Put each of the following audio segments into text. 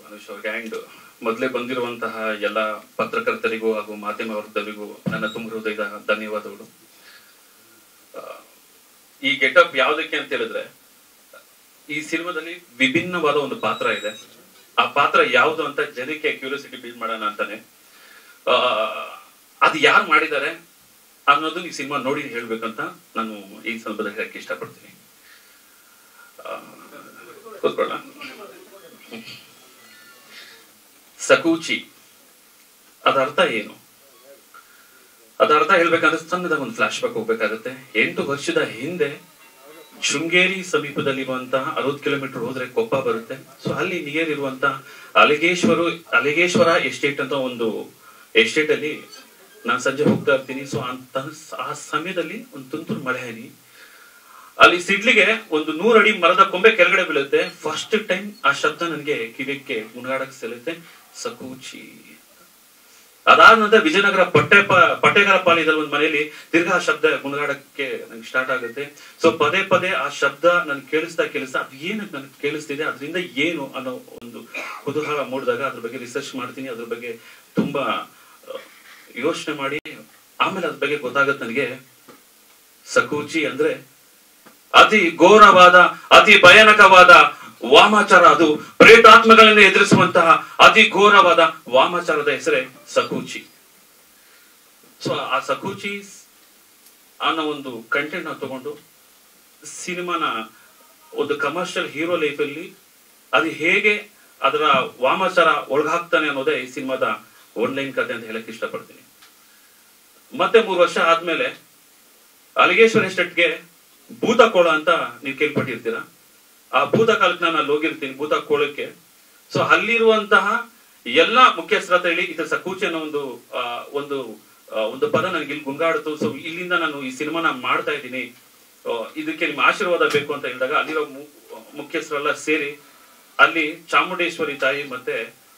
ಅನುಷ್ ಅವ್ರಿಗೆ ಅಂಡ್ ಮೊದಲೇ ಬಂದಿರುವಂತಹ ಎಲ್ಲ ಪತ್ರಕರ್ತರಿಗೂ ಹಾಗೂ ಮಾಧ್ಯಮ ವರ್ಗದವರಿಗೂ ನನ್ನ ತುಂಬ ಹೃದಯದ ಧನ್ಯವಾದಗಳು ಆ, ಈ ಗೆಟಪ್ ಯಾವ್ದಕ್ಕೆ ಅಂತ ಹೇಳಿದ್ರೆ ಈ ಸಿನಿಮಾದಲ್ಲಿ ವಿಭಿನ್ನವಾದ ಒಂದು ಪಾತ್ರ ಇದೆ ಆ ಪಾತ್ರ ಯಾವುದು ಅಂತ ಜನಕ್ಕೆ ಕ್ಯೂರಿಯಾಸಿಟಿ ಬಿಲ್ಡ್ ಮಾಡೋಣ ಅಂತಾನೆ ಆ, ಅದು ಯಾರು ಮಾಡಿದ್ದಾರೆ ಅನ್ನೋದು ಈ ಸಿನಿಮಾ ನೋಡಿ ಹೇಳ್ಬೇಕಂತ ನಾನು ಈ ಸಂದರ್ಭದಲ್ಲಿ ಹೇಳಕ್ಕೆ ಇಷ್ಟಪಡ್ತೀನಿ ಆ, ಕೂತ್ಕೊಳ್ಳ ಸಕೂಚಿ ಅದರ ಅರ್ಥ ಏನು ಅದರ ಅರ್ಥ ಹೇಳ್ಬೇಕಂದ್ರೆ ಸಣ್ಣದಾಗ ಒಂದು ಫ್ಲಾಶ್ ಬ್ಯಾಕ್ ಹೋಗ್ಬೇಕಾಗತ್ತೆ ಎಂಟು ವರ್ಷದ ಹಿಂದೆ ಶೃಂಗೇರಿ ಸಮೀಪದಲ್ಲಿರುವಂತಹ ಅರವತ್ತು ಕಿಲೋಮೀಟರ್ ಹೋದ್ರೆ ಕೊಪ್ಪ ಬರುತ್ತೆ ಸೊ ಅಲ್ಲಿ ನಿಯರ್ ಇರುವಂತಹ ಅಲಿಗೇಶ್ವರ ಅಲಿಗೇಶ್ವರ ಎಸ್ಟೇಟ್ ಅಂತ ಒಂದು ಎಸ್ಟೇಟ್ ಅಲ್ಲಿ ನಾನು ಸಂಜೆ ಹೋಗ್ತಾ ಇರ್ತೀನಿ ಸೊ ಅಂತ ಆ ಸಮಯದಲ್ಲಿ ಒಂದು ತುಂತುರು ಮಳೆ ಹನಿ ಅಲ್ಲಿ ಸಿಡ್ಲಿಗೆ ಒಂದು ನೂರು ಅಡಿ ಮರದ ಕೊಂಬೆ ಕೆಳಗಡೆ ಬೀಳುತ್ತೆ ಫಸ್ಟ್ ಟೈಮ್ ಆ ಶಬ್ದ ನನಗೆ ಕಿವಿಕ್ಕೆ ಮುಣಗಾಡಕ್ ಸೆಳುತ್ತೆ ಸಕೂಚಿ ಅದಾದ ನಂತರ ವಿಜಯನಗರ ಪಟ್ಟೆ ಪ- ಪಟ್ಟೆಗಾರ ಪಾಳ್ಯದಲ್ಲಿ ಒಂದು ಮನೆಯಲ್ಲಿ ತಿರ್ಗಾ ಆ ಶಬ್ದ ಮುಣಗಾಡಕ್ಕೆ ನಂಗೆ ಸ್ಟಾರ್ಟ್ ಆಗುತ್ತೆ ಸೊ ಪದೇ ಪದೇ ಆ ಶಬ್ದ ನನ್ಗೆ ಕೇಳಿಸ್ತಾ ಕೇಳಿಸ್ತಾ ಅದು ಏನು ನನ್ಗೆ ಕೇಳಿಸ್ತಿದೆ ಅದರಿಂದ ಏನು ಅನ್ನೋ ಒಂದು ಕುತೂಹಲ ಮೂಡಿದಾಗ ಅದ್ರ ಬಗ್ಗೆ ರಿಸರ್ಚ್ ಮಾಡ್ತೀನಿ ಅದ್ರ ಬಗ್ಗೆ ತುಂಬಾ ಯೋಚನೆ ಮಾಡಿ ಆಮೇಲೆ ಅದ್ರ ಬಗ್ಗೆ ಗೊತ್ತಾಗತ್ತೆ ನನಗೆ ಸಕೂಚಿ ಅಂದ್ರೆ ಅತಿ ಘೋರವಾದ ಅತಿ ಭಯಾನಕವಾದ ವಾಮಾಚಾರ ಅದು ಪ್ರೇತಾತ್ಮಗಳನ್ನು ಎದುರಿಸುವಂತಹ ಅತಿ ಘೋರವಾದ ವಾಮಾಚಾರದ ಹೆಸರೇ ಸಕೂಚಿ ಸೊ ಆ ಸಕೂಚಿ ಅನ್ನೋ ಒಂದು ಕಂಟೆಂಟ್ ನ ತಗೊಂಡು ಸಿನಿಮಾನ ಒಂದು ಕಮರ್ಷಿಯಲ್ ಹೀರೋ ಲೈಫ್ ಅಲ್ಲಿ ಅದು ಹೇಗೆ ಅದರ ವಾಮಾಚಾರ ಒಳಗಾಗ್ತಾನೆ ಅನ್ನೋದೇ ಈ ಸಿನಿಮಾದ ಲೈನ್ ಕತೆ ಅಂತ ಹೇಳಕ್ ಇಷ್ಟಪಡ್ತೀನಿ ಮತ್ತೆ ಮೂರು ವರ್ಷ ಆದ್ಮೇಲೆ ಅಲಿಗೇಶ್ವರ ಎಸ್ಟೇಟ್ಗೆ ಭೂತ ಕೋಳ ಅಂತ ನೀವು ಕೇಳ್ಪಟ್ಟಿರ್ತೀರಾ ಆ ಭೂತ ಕಾಲಕ್ಕೆ ನಾನು ಅಲ್ಲಿ ಹೋಗಿರ್ತೀನಿ ಭೂತ ಕೋಳಕ್ಕೆ ಸೊ ಅಲ್ಲಿರುವಂತಹ ಎಲ್ಲಾ ಮುಖ್ಯಸ್ಥರ ಹತ್ರ ಹೇಳಿ ಇದು ಸಕೂಚಿ ಅನ್ನೋ ಒಂದು ಆ, ಒಂದು ಆ, ಒಂದು ಪದ ನನಗೆ ಇಲ್ಲಿ ಗುಂಗಾಡ್ತು ಸೊ ಇಲ್ಲಿಂದ ನಾನು ಈ ಸಿನಿಮಾನ ಮಾಡ್ತಾ ಇದ್ದೀನಿ ಆ, ಇದಕ್ಕೆ ನಿಮ್ಮ ಆಶೀರ್ವಾದ ಬೇಕು ಅಂತ ಹೇಳಿದಾಗ ಅಲ್ಲಿರೋ ಮು- ಮುಖ್ಯಸ್ಥರೆಲ್ಲ ಸೇರಿ ಅಲ್ಲಿ ಚಾಮುಂಡೇಶ್ವರಿ ತಾಯಿ ಮತ್ತೆ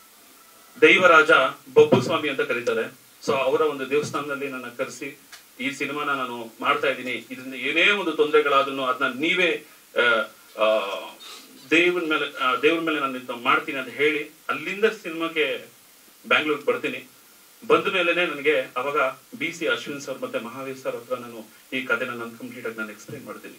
ದೈವರಾಜ ಬೊಬ್ಬು ಸ್ವಾಮಿ ಅಂತ ಕರೀತಾರೆ ಸೊ ಅವರ ಒಂದು ದೇವಸ್ಥಾನದಲ್ಲಿ ನನ್ನ ಕರೆಸಿ ಈ ಸಿನಿಮಾನ ನಾನು ಮಾಡ್ತಾ ಇದ್ದೀನಿ ಇದರಿಂದ ಏನೇ ಒಂದು ತೊಂದರೆಗಳಾದ್ರೂ ಅದನ್ನ ನೀವೇ ಆ, ಆ, ದೇವರ ಮೇಲೆ ಆ, ದೇವ್ರ ಮೇಲೆ ನಾನು ಇದನ್ನ ಮಾಡ್ತೀನಿ ಅಂತ ಹೇಳಿ ಅಲ್ಲಿಂದ ಸಿನಿಮಾಕ್ಕೆ ಬ್ಯಾಂಗ್ಳೂರ್ ಬರ್ತೀನಿ ಬಂದ ಮೇಲೆನೆ ನನಗೆ ಅವಾಗ ಬಿ ಸಿ ಅಶ್ವಿನ್ ಸರ್ ಮತ್ತೆ ಮಹಾವೀರ್ ಸರ್ ಹತ್ರ ನಾನು ಈ ಕಥೆನ ನಾನು ಕಂಪ್ಲೀಟ್ ಆಗಿ ನಾನು ಎಕ್ಸ್ಪ್ಲೈನ್ ಮಾಡ್ತೀನಿ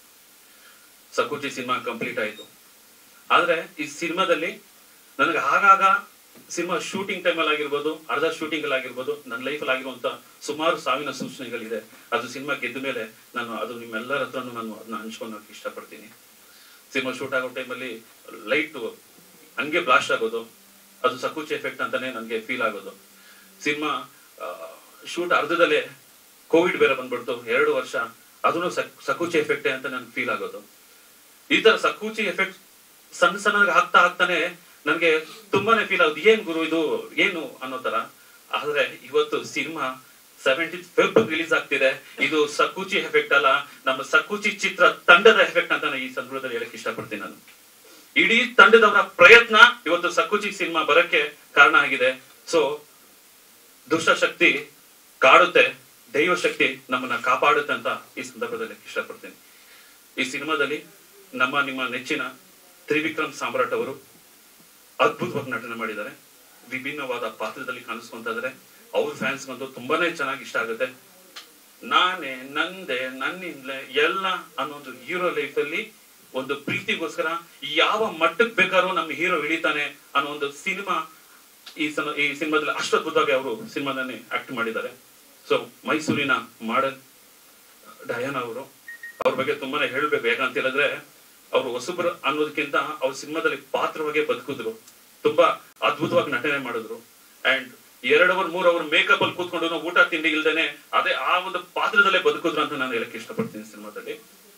ಸಕುಚಿ ಸಿನಿಮಾ ಕಂಪ್ಲೀಟ್ ಆಯ್ತು ಆದ್ರೆ ಈ ಸಿನಿಮಾದಲ್ಲಿ ನನಗೆ ಆಗಾಗ ಸಿನಿಮಾ ಶೂಟಿಂಗ್ ಟೈಮಲ್ಲಿ ಆಗಿರ್ಬೋದು ಅರ್ಧ ಶೂಟಿಂಗ್ ಅಲ್ಲಿ ಆಗಿರ್ಬೋದು ನನ್ನ ಲೈಫಲ್ಲಿ ಆಗಿರುವಂತ ಸುಮಾರು ಸಾವಿನ ಸೂಚನೆಗಳಿದೆ ಅದು ಸಿನಿಮಾ ಗೆದ್ದ ಮೇಲೆ ನಾನು ಅದು ನಿಮ್ಮೆಲ್ಲರ ಹತ್ರನೂ ನಾನು ಅದನ್ನ ಹಂಚ್ಕೊಳಕ್ಕೆ ಇಷ್ಟಪಡ್ತೀನಿ ಸಿನಿಮಾ ಶೂಟ್ ಆಗೋ ಟೈಮಲ್ಲಿ ಲೈಟ್ ಹಂಗೆ ಬ್ಲಾಸ್ಟ್ ಆಗೋದು ಅದು ಸಕುಚಿ ಎಫೆಕ್ಟ್ ಅಂತಾನೆ ನನಗೆ ಫೀಲ್ ಆಗೋದು ಸಿನಿಮಾ ಶೂಟ್ ಅರ್ಧದಲ್ಲೇ ಕೋವಿಡ್ ಬೇರೆ ಬಂದ್ಬಿಡ್ತು ಎರಡು ವರ್ಷ ಅದನ್ನು ಸಕುಚಿ ಎಫೆಕ್ಟ್ ಅಂತ ನನ್ಗೆ ಫೀಲ್ ಆಗೋದು ಈ ತರ ಸಕೂಚಿ ಎಫೆಕ್ಟ್ ಸಣ್ಣ ಸಣ್ಣಗೆ ಆಗ್ತಾ ಆಗ್ತಾನೆ ನನ್ಗೆ ತುಂಬಾನೇ ಫೀಲ್ ಆಗುದು ಏನ್ ಗುರು ಇದು ಏನು ಅನ್ನೋ ತರ ಆದ್ರೆ ಇವತ್ತು ಸಿನಿಮಾ ಸೆವೆಂಟೀನ್ ಫೆಬ್ ರಿಲೀಸ್ ಆಗ್ತಿದೆ ಇದು ಸಕೂಚಿ ಎಫೆಕ್ಟ್ ಅಲ್ಲ ನಮ್ಮ ಸಕೂಚಿ ಚಿತ್ರ ತಂಡದ ಎಫೆಕ್ಟ್ ಅಂತ ನಾನು ಈ ಸಂದರ್ಭದಲ್ಲಿ ಹೇಳಕ್ ಇಷ್ಟಪಡ್ತೀನಿ ನಾನು ಇಡೀ ತಂಡದವರ ಪ್ರಯತ್ನ ಇವತ್ತು ಸಕೂಚಿ ಸಿನಿಮಾ ಬರಕ್ಕೆ ಕಾರಣ ಆಗಿದೆ ಸೊ ದುಷ್ಟಶಕ್ತಿ ಕಾಡುತ್ತೆ ದೈವ ಶಕ್ತಿ ನಮ್ಮನ್ನ ಕಾಪಾಡುತ್ತೆ ಅಂತ ಈ ಸಂದರ್ಭದಲ್ಲಿ ಇಷ್ಟಪಡ್ತೀನಿ ಈ ಸಿನಿಮಾದಲ್ಲಿ ನಮ್ಮ ನಿಮ್ಮ ನೆಚ್ಚಿನ ತ್ರಿವಿಕ್ರಮ್ ಸಾಮ್ರಾಟ್ ಅವರು ಅದ್ಭುತವಾಗಿ ನಟನೆ ಮಾಡಿದ್ದಾರೆ ವಿಭಿನ್ನವಾದ ಪಾತ್ರದಲ್ಲಿ ಕಾಣಿಸ್ಕೊಂತ ಇದಾರೆ ಅವ್ರ ಫ್ಯಾನ್ಸ್ ಬಂದು ತುಂಬಾನೇ ಚೆನ್ನಾಗಿ ಇಷ್ಟ ಆಗುತ್ತೆ ನಾನೇ ನಂದೆ ನನ್ನಿಂದಲೇ ಎಲ್ಲ ಅನ್ನೋ ಒಂದು ಹೀರೋ ಲೈಫ್ ಅಲ್ಲಿ ಒಂದು ಪ್ರೀತಿಗೋಸ್ಕರ ಯಾವ ಮಟ್ಟಕ್ಕೆ ಬೇಕಾದ್ರೂ ನಮ್ಮ ಹೀರೋ ಇಳಿತಾನೆ ಅನ್ನೋ ಒಂದು ಸಿನಿಮಾ ಈ ಸನ ಈ ಸಿನಿಮಾದಲ್ಲಿ ಅಷ್ಟು ಅದ್ಭುತವಾಗಿ ಅವರು ಸಿನಿಮಾದಲ್ಲಿ ಆಕ್ಟ್ ಮಾಡಿದ್ದಾರೆ ಸೊ ಮೈಸೂರಿನ ಮಾಡಲ್ ಡಯಾನ ಅವರು ಅವ್ರ ಬಗ್ಗೆ ತುಂಬಾನೇ ಹೇಳ್ಬೇಕು ಯಾಕಂತ ಹೇಳಿದ್ರೆ ಅವರು ಹೊಸಬ್ರು ಅನ್ನೋದಕ್ಕಿಂತ ಅವ್ರ ಸಿನಿಮಾದಲ್ಲಿ ಪಾತ್ರವಾಗಿ ಬದುಕಿದ್ರು ತುಂಬಾ ಅದ್ಭುತವಾಗಿ ನಟನೆ ಮಾಡಿದ್ರು ಅಂಡ್ ಎರಡ್ ಅವರ್ ಮೂರ್ ಅವರ್ ಮೇಕಪ್ ಅಲ್ಲಿ ಕೂತ್ಕೊಂಡು ಊಟ ತಿಂಡಿ ಇಲ್ದೇನೆ ಅದೇ ಆ ಒಂದು ಪಾತ್ರದಲ್ಲೇ ಬದುಕಿದ್ರು ಅಂತ ನಾನು ಹೇಳಕ್ ಇಷ್ಟಪಡ್ತೀನಿ ಸಿನಿಮಾದಲ್ಲಿ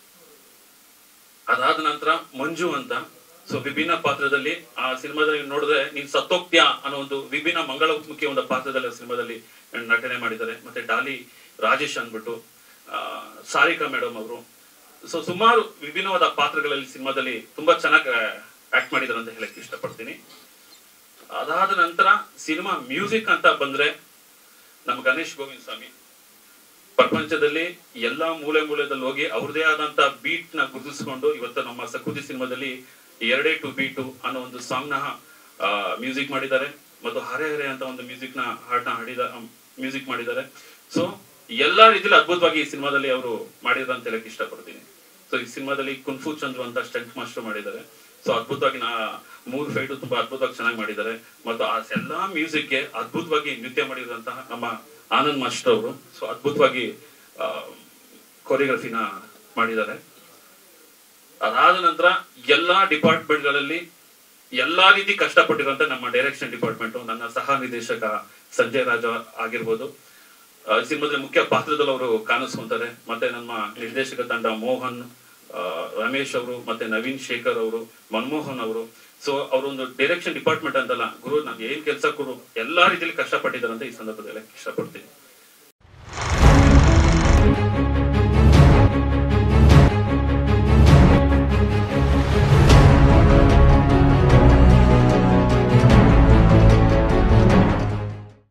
ಅದಾದ ನಂತರ ಮಂಜು ಅಂತ ಸೊ ವಿಭಿನ್ನ ಪಾತ್ರದಲ್ಲಿ ಆ ಸಿನಿಮಾದಲ್ಲಿ ನೋಡಿದ್ರೆ ನೀನ್ ಸತ್ತೋಗ್ತ್ಯಾ ಅನ್ನೋ ಒಂದು ವಿಭಿನ್ನ ಮಂಗಳಮುಖಿ ಒಂದು ಪಾತ್ರದಲ್ಲಿ ಆ ಸಿನಿಮಾದಲ್ಲಿ ನಟನೆ ಮಾಡಿದ್ದಾರೆ ಮತ್ತೆ ಡಾಲಿ ರಾಜೇಶ್ ಅಂದ್ಬಿಟ್ಟು ಆ, ಸಾರಿಕಾ ಮೇಡಮ್ ಅವರು ಸೊ ಸುಮಾರು ವಿಭಿನ್ನವಾದ ಪಾತ್ರಗಳಲ್ಲಿ ಸಿನಿಮಾದಲ್ಲಿ ತುಂಬಾ ಚೆನ್ನಾಗಿ ಆಕ್ಟ್ ಮಾಡಿದ್ದಾರೆ ಅಂತ ಹೇಳಕ್ ಇಷ್ಟಪಡ್ತೀನಿ ಅದಾದ ನಂತರ ಸಿನಿಮಾ ಮ್ಯೂಸಿಕ್ ಅಂತ ಬಂದ್ರೆ ನಮ್ಮ ಗಣೇಶ್ ಗೋವಿಂದ್ ಸ್ವಾಮಿ ಪ್ರಪಂಚದಲ್ಲಿ ಎಲ್ಲಾ ಮೂಲೆ ಮೂಲೆದಲ್ಲಿ ಹೋಗಿ ಅವ್ರದೇ ಆದಂತ ಬೀಟ್ ನ ಗುರುತಿಸ್ಕೊಂಡು ಇವತ್ತು ನಮ್ಮ ಸಕೂಜಿ ಸಿನಿಮಾದಲ್ಲಿ ಎರಡೇ ಟು ಬೀಟು ಅನ್ನೋ ಒಂದು ಸಾಂಗ್ ನ ಮ್ಯೂಸಿಕ್ ಮಾಡಿದ್ದಾರೆ ಮತ್ತು ಹರೆ ಹರೆ ಅಂತ ಒಂದು ಮ್ಯೂಸಿಕ್ ನ ಹಾಡನ್ನ ಹಾಡಿದ ಮ್ಯೂಸಿಕ್ ಮಾಡಿದ್ದಾರೆ ಸೊ ಎಲ್ಲಾ ರೀತಿಯಲ್ಲಿ ಅದ್ಭುತವಾಗಿ ಈ ಸಿನಿಮಾದಲ್ಲಿ ಅವರು ಮಾಡಿದ್ರು ಅಂತ ಹೇಳಕ್ ಇಷ್ಟಪಡ್ತೀನಿ ಸೊ ಈ ಸಿನಿಮಾದಲ್ಲಿ ಕುನ್ಫು ಚಂದ್ರು ಅಂತ ಸ್ಟಂಟ್ ಮಾಸ್ಟರ್ ಮಾಡಿದ್ದಾರೆ ಸೊ ಅದ್ಭುತವಾಗಿ ನಾ ಮೂರು ಫೈಟು ತುಂಬಾ ಅದ್ಭುತವಾಗಿ ಚೆನ್ನಾಗಿ ಮಾಡಿದ್ದಾರೆ ಮತ್ತು ಆ ಎಲ್ಲಾ ಮ್ಯೂಸಿಕ್ ಗೆ ಅದ್ಭುತವಾಗಿ ನೃತ್ಯ ಮಾಡಿದಂತಹ ನಮ್ಮ ಆನಂದ್ ಮಾಸ್ಟರ್ ಅವರು ಸೊ ಅದ್ಭುತವಾಗಿ ಕೊರಿಯೋಗ್ರಫಿನ ಮಾಡಿದ್ದಾರೆ ಅದಾದ ನಂತರ ಎಲ್ಲಾ ಡಿಪಾರ್ಟ್ಮೆಂಟ್ ಗಳಲ್ಲಿ ಎಲ್ಲಾ ರೀತಿ ಕಷ್ಟಪಟ್ಟಿರುವಂತ ನಮ್ಮ ಡೈರೆಕ್ಷನ್ ಡಿಪಾರ್ಟ್ಮೆಂಟ್ ನನ್ನ ಸಹ ನಿರ್ದೇಶಕ ಸಂಜಯ್ ರಾಜ ಆಗಿರ್ಬೋದು ಆ, ಈ ಸಿನಿಮಾದಲ್ಲಿ ಮುಖ್ಯ ಪಾತ್ರದಲ್ಲಿ ಅವರು ಕಾಣಿಸ್ಕೊಂತಾರೆ ಮತ್ತೆ ನಮ್ಮ ನಿರ್ದೇಶಕ ತಂಡ ಮೋಹನ್ ಆ, ರಮೇಶ್ ಅವರು ಮತ್ತೆ ನವೀನ್ ಶೇಖರ್ ಅವರು ಮನಮೋಹನ್ ಅವರು ಸೊ ಅವರೊಂದು ಡೈರೆಕ್ಷನ್ ಡಿಪಾರ್ಟ್ಮೆಂಟ್ ಅಂತಲ್ಲ ಗುರು ನಮ್ಗೆ ಏನ್ ಕೆಲಸ ಕೊಡು ಎಲ್ಲಾ ರೀತಿಯಲ್ಲಿ ಕಷ್ಟಪಟ್ಟಿದ್ದಾರೆ ಅಂತ ಈ ಸಂದರ್ಭದಲ್ಲಿ ಇಷ್ಟಪಡ್ತೀನಿ